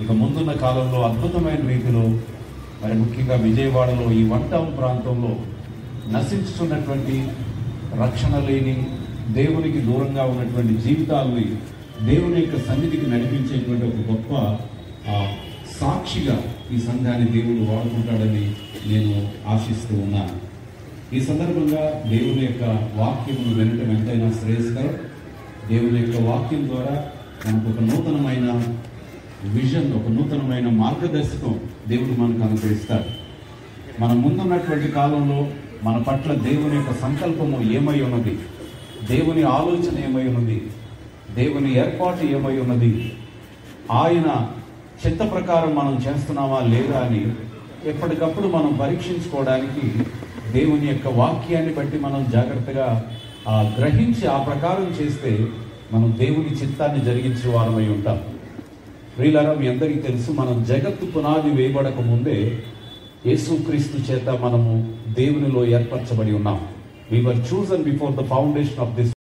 ఇక ముందున్న కాలంలో అద్భుతమైన రీతిలో మరి ముఖ్యంగా విజయవాడలో ఈ వన్ టౌన్ ప్రాంతంలో నశించుతున్నటువంటి రక్షణ లేని దేవునికి దూరంగా ఉన్నటువంటి జీవితాలని దేవుని యొక్క సన్నిధికి నడిపించేటువంటి ఒక గొప్ప ఆ, సాక్షిగా ఈ సంఘాన్ని దేవుడు వాడుకుంటాడని నేను ఆశిస్తూ ఉన్నాను ఈ సందర్భంగా దేవుని యొక్క వాక్యమును వినటం ఎంతైనా శ్రేయస్కరం దేవుని యొక్క వాక్యం ద్వారా మనకు ఒక నూతనమైన విజన్ ఒక నూతనమైన మార్గదర్శకం దేవుడు మనకు అనుగ్రహిస్తాడు మన ముందున్నటువంటి కాలంలో మన పట్ల దేవుని యొక్క సంకల్పము ఏమై ఉన్నది దేవుని ఆలోచన ఏమై ఉన్నది దేవుని ఏర్పాటు ఏమై ఉన్నది ఆయన చిత్త ప్రకారం మనం చేస్తున్నామా లేదా అని ఎప్పటికప్పుడు మనం పరీక్షించుకోవడానికి దేవుని యొక్క వాక్యాన్ని బట్టి మనం జాగ్రత్తగా ఆ, గ్రహించి ఆ ప్రకారం చేస్తే మనం దేవుని చిత్తాన్ని జరిగించే వారమై ఉంటాం ప్రియులారా మీ అందరికీ తెలుసు మనం జగత్తు పునాది వేయబడక ముందే యేసుక్రీస్తు చేత మనము దేవునిలో ఏర్పరచబడి ఉన్నాం we were chosen before the foundation of this